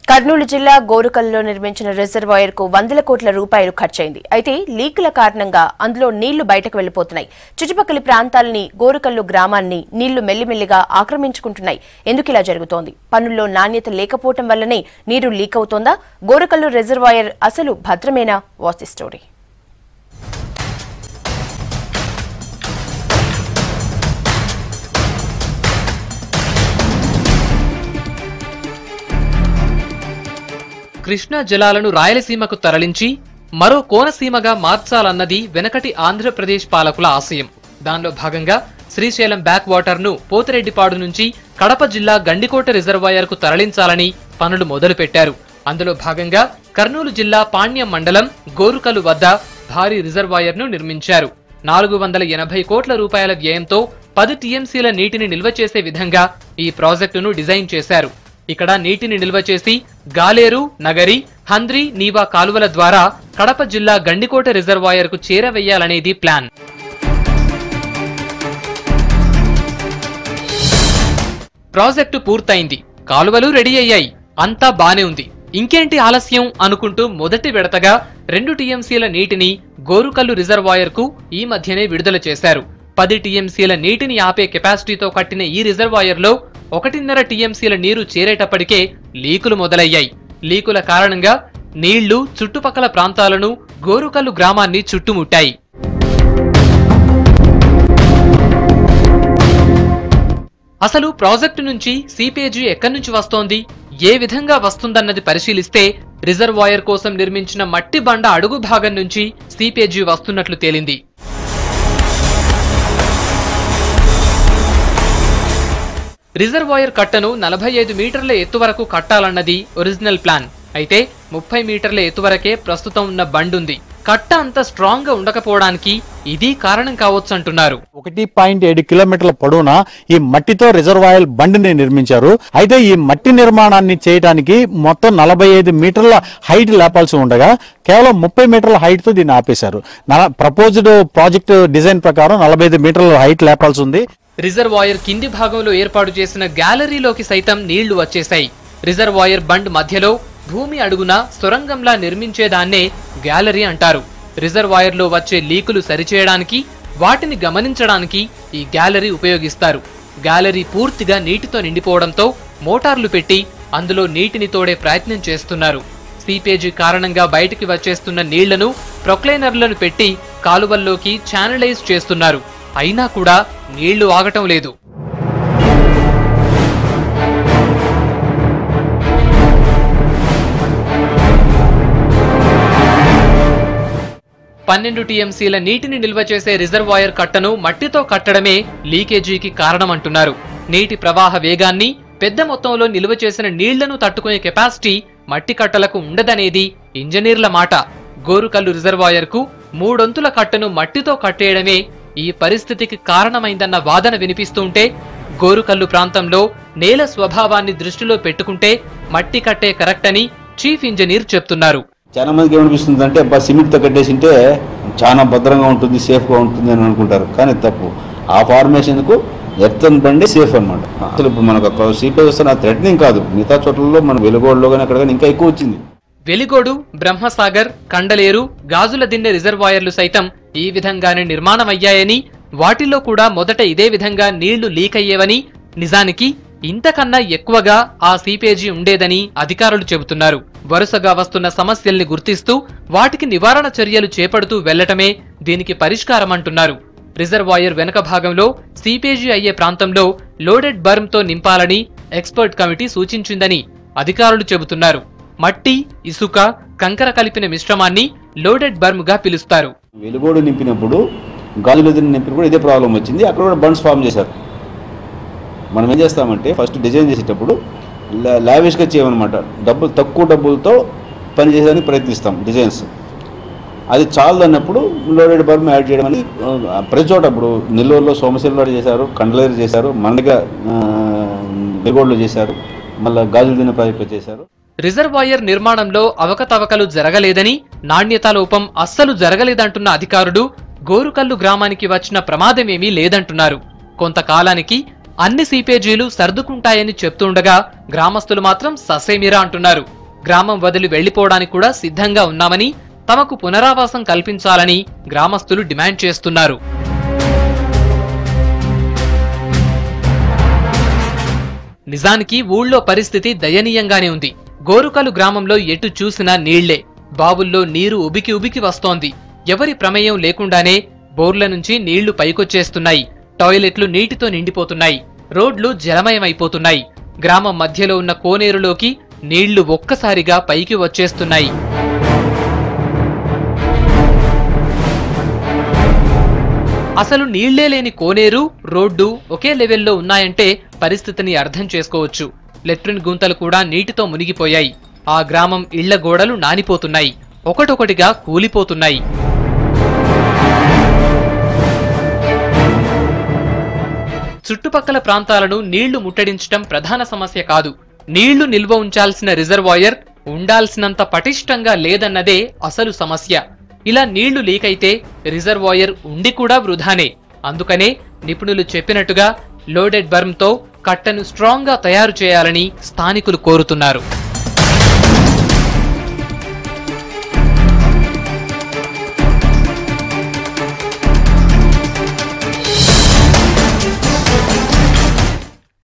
కర్నూలు జిల్లా గోరుకల్లో నిర్మించిన రిజర్వాయర్ కు వందల కోట్ల రూపాయలు ఖర్చయింది అయితే లీకుల కారణంగా అందులో నీళ్లు బయటకు వెళ్లిపోతున్నాయి చుట్టుపక్కల ప్రాంతాలని గోరుకల్లు గ్రామాన్ని నీళ్లు మెల్లిమెల్లిగా ఆక్రమించుకుంటున్నాయి ఎందుకు ఇలా జరుగుతోంది పనుల్లో నాణ్యత లేకపోవటం వల్లనే నీరు లీక్ అవుతోందా గోరుకల్లు రిజర్వాయర్ అసలు భద్రమేనా వాస్ ది స్టోరీ కృష్ణా జలాలను రాయలసీమకు తరలించి మరో కోనసీమగా మార్చాలన్నది వెనకటి ఆంధ్రప్రదేశ్ పాలకుల ఆశయం దానిలో భాగంగా శ్రీశైలం బ్యాక్ వాటర్ ను పోతిరెడ్డిపాడు నుంచి కడప జిల్లా గండికోట రిజర్వాయర్ కు తరలించాలని పనులు మొదలుపెట్టారు అందులో భాగంగా కర్నూలు జిల్లా పాణ్యం మండలం గోరుకలు వద్ద భారీ రిజర్వాయర్ ను నిర్మించారు నాలుగు వందల ఎనభై కోట్ల రూపాయల వ్యయంతో పది టీఎంసీల నీటిని నిల్వ చేసే విధంగా ఈ ప్రాజెక్టును డిజైన్ చేశారు ఇక్కడ నీటిని నిల్వ చేసి గాలేరు నగరి హంద్రి నీవా కాలువల ద్వారా కడప జిల్లా గండికోట రిజర్వాయర్ కు చేరవేయాలనేది ప్లాన్ ప్రాజెక్టు పూర్తయింది కాలువలు రెడీ అయ్యాయి అంతా బానే ఉంది ఇంకేంటి ఆలస్యం అనుకుంటూ మొదటి విడతగా రెండు టీఎంసీల నీటిని గోరుకల్లు రిజర్వాయర్ కు ఈ మధ్యనే విడుదల చేశారు పది టీఎంసీల నీటిని ఆపే కెపాసిటీతో కట్టిన ఈ రిజర్వాయర్ లో ఒకటిన్నర టీఎంసీల నీరు చేరేటప్పటికే లీకులు మొదలయ్యాయి లీకుల కారణంగా నీళ్లు చుట్టుపక్కల ప్రాంతాలను గోరుకల్లు గ్రామాన్ని చుట్టుముట్టాయి అసలు ప్రాజెక్టు నుంచి సిపేజీ ఎక్కడి నుంచి వస్తోంది ఏ విధంగా వస్తుందన్నది పరిశీలిస్తే రిజర్వాయర్ కోసం నిర్మించిన మట్టి బండ అడుగు భాగం నుంచి సిపేజీ వస్తున్నట్లు తేలింది రిజర్వాయర్ కట్టను నలభై ఐదు మీటర్ల ఎత్తు వరకు కట్టాలన్నది ఒరిజినల్ ప్లాన్ అయితే ముప్పై మీటర్ల ఎత్తు వరకే ప్రస్తుతం ఉన్న బండుంది కట్ట అంత స్ట్రాంగ్ గా ఉండకపోవడానికి ఇది కారణం కావచ్చు అంటున్నారు ఒకటి పాయింట్ ఏడు కిలోమీటర్ల పొడవున ఈ మట్టితో రిజర్వాయర్ బండిని నిర్మించారు అయితే ఈ మట్టి నిర్మాణాన్ని చేయడానికి మొత్తం నలభై ఐదు మీటర్ల హైట్ లేపాల్సి ఉండగా కేవలం ముప్పై మీటర్ల హైట్ తో దీన్ని ఆపేశారు ప్రపోజ్డ్ ప్రాజెక్ట్ డిజైన్ ప్రకారం నలభై ఐదు మీటర్ల హైట్ లేపాల్సి ఉంది రిజర్వాయర్ కింది భాగంలో ఏర్పాటు చేసిన గ్యాలరీలోకి సైతం నీళ్లు వచ్చేశాయి రిజర్వాయర్ బండ్ మధ్యలో భూమి అడుగున సొరంగంలా నిర్మించేదాన్నే గ్యాలరీ అంటారు రిజర్వాయర్లో వచ్చే లీకులు సరిచేయడానికి వాటిని గమనించడానికి ఈ గ్యాలరీ ఉపయోగిస్తారు గ్యాలరీ పూర్తిగా నీటితో నిండిపోవడంతో మోటార్లు పెట్టి అందులో నీటిని తోడే ప్రయత్నం చేస్తున్నారు సీపేజీ కారణంగా బయటికి వచ్చేస్తున్న నీళ్లను ప్రొక్లైనర్లను పెట్టి కాలువల్లోకి ఛానలైజ్ చేస్తున్నారు అయినా కూడా నీళ్లు ఆగటం లేదు పన్నెండు టీఎంసీల నీటిని నిల్వ చేసే రిజర్వాయర్ కట్టను మట్టితో కట్టడమే లీకేజీకి కారణమంటున్నారు నీటి ప్రవాహ వేగాన్ని పెద్ద మొత్తంలో నిల్వ చేసిన నీళ్లను తట్టుకునే కెపాసిటీ మట్టి కట్టలకు ఉండదనేది ఇంజనీర్ల మాట గోరుకల్లు రిజర్వాయర్ కు మూడొంతుల కట్టను మట్టితో కట్టేయడమే ఈ పరిస్థితికి కారణమైందన్న వాదన వినిపిస్తుంటే గోరుకల్లు ప్రాంతంలో నేల స్వభావాన్ని దృష్టిలో పెట్టుకుంటే మట్టి కట్టే కరెక్ట్ అని చీఫ్ ఇంజనీర్ చెప్తున్నారు చాలా మందికి ఏమనిపిస్తుంది అంటే అబ్బా సిమెంట్తో కట్టేసింటే చాలా భద్రంగా ఉంటుంది సేఫ్గా ఉంటుంది అని అనుకుంటారు కానీ తప్పు ఆ ఫార్మేషన్కు ఎర్తన్ బండి సేఫ్ అన్నమాట అసలు ఇప్పుడు మనకు సీపీ వస్తున్న థ్రెటనింగ్ కాదు మిగతా చోట్లలో మన వెలుగోడులో కానీ అక్కడ కానీ ఇంకా ఎక్కువ వచ్చింది వెలిగోడు బ్రహ్మసాగర్ కండలేరు గాజుల దిన్నె రిజర్వాయర్లు సైతం ఈ విధంగానే నిర్మాణమయ్యాయని వాటిల్లో కూడా మొదట ఇదే విధంగా నీళ్లు లీక్ అయ్యేవని నిజానికి ఇంతకన్నా ఎక్కువగా ఆ సీపేజీ ఉండేదని అధికారులు చెబుతున్నారు వరుసగా వస్తున్న సమస్యల్ని గుర్తిస్తూ వాటికి నివారణ చర్యలు చేపడుతూ వెళ్లటమే దీనికి పరిష్కారమంటున్నారు రిజర్వాయర్ వెనక భాగంలో సీపేజీ అయ్యే ప్రాంతంలో లోడెడ్ బర్మ్తో నింపాలని ఎక్స్పర్ట్ కమిటీ సూచించిందని అధికారులు చెబుతున్నారు మట్టి ఇసుక కంకర కలిపిన మిశ్రమాన్ని లోడెడ్ బర్మ్గా పిలుస్తారు వెలుగోడు నింపినప్పుడు గాజుల దిన్న నింపినప్పుడు ఇదే ప్రాబ్లం వచ్చింది అక్కడ కూడా బండ్స్ ఫామ్ చేశారు మనం ఏం చేస్తామంటే ఫస్ట్ డిజైన్ చేసేటప్పుడు లావిష్గా చేయమన్నమాట డబ్బులు తక్కువ డబ్బులతో పని చేయడానికి ప్రయత్నిస్తాం డిజైన్స్ అది చాలు అన్నప్పుడు లోడెడ్ బర్మ్ యాడ్ చేయడం అని ఆ, ప్రతి చోట ఇప్పుడు నెల్లూరులో సోమశిలలో చేశారు కండలేరు చేశారు మనగా వెలుగోడులో చేశారు మళ్ళీ గాజుల దిన్న ప్రాజెక్ట్లో చేశారు రిజర్వాయర్ నిర్మాణంలో అవకతవకలు జరగలేదని నాణ్యత లోపం అస్సలు జరగలేదంటున్న అధికారులు గోరుకల్లు గ్రామానికి వచ్చిన ప్రమాదమేమీ లేదంటున్నారు కొంతకాలానికి అన్ని సీపేజీలు సర్దుకుంటాయని చెప్తుండగా గ్రామస్తులు మాత్రం ససేమిరా అంటున్నారు గ్రామం వదిలి వెళ్లిపోవడానికి కూడా సిద్ధంగా ఉన్నామని తమకు పునరావాసం కల్పించాలని గ్రామస్తులు డిమాండ్ చేస్తున్నారు నిజానికి ఊళ్ళో పరిస్థితి దయనీయంగానే ఉంది గోరుకలు గ్రామంలో ఎటు చూసినా నీళ్లే బావుల్లో నీరు ఉబికి ఉబికి వస్తోంది ఎవరి ప్రమేయం లేకుండానే బోర్ల నుంచి నీళ్లు పైకొచ్చేస్తున్నాయి టాయిలెట్లు నీటితో నిండిపోతున్నాయి రోడ్లు జలమయమైపోతున్నాయి గ్రామం మధ్యలో ఉన్న కోనేరులోకి నీళ్లు ఒక్కసారిగా పైకి వచ్చేస్తున్నాయి అసలు నీళ్లే లేని కోనేరు రోడ్డు ఒకే లెవెల్లో ఉన్నాయంటే పరిస్థితిని అర్థం చేసుకోవచ్చు లెట్రిన్ గుంతలు కూడా నీటితో మునిగిపోయాయి ఆ గ్రామం ఇళ్ల గోడలు నానిపోతున్నాయి ఒకటొకటిగా కూలిపోతున్నాయి చుట్టుపక్కల ప్రాంతాలను నీళ్లు ముట్టడించటం ప్రధాన సమస్య కాదు నీళ్లు నిల్వ ఉంచాల్సిన రిజర్వాయర్ ఉండాల్సినంత పటిష్టంగా లేదన్నదే అసలు సమస్య ఇలా నీళ్లు లీక్ అయితే రిజర్వాయర్ ఉండి కూడా వృధానే అందుకనే నిపుణులు చెప్పినట్టుగా లోడెడ్ బర్మ్తో కట్టను స్ట్రాంగ్గా తయారు చేయాలని స్థానికులు కోరుతున్నారు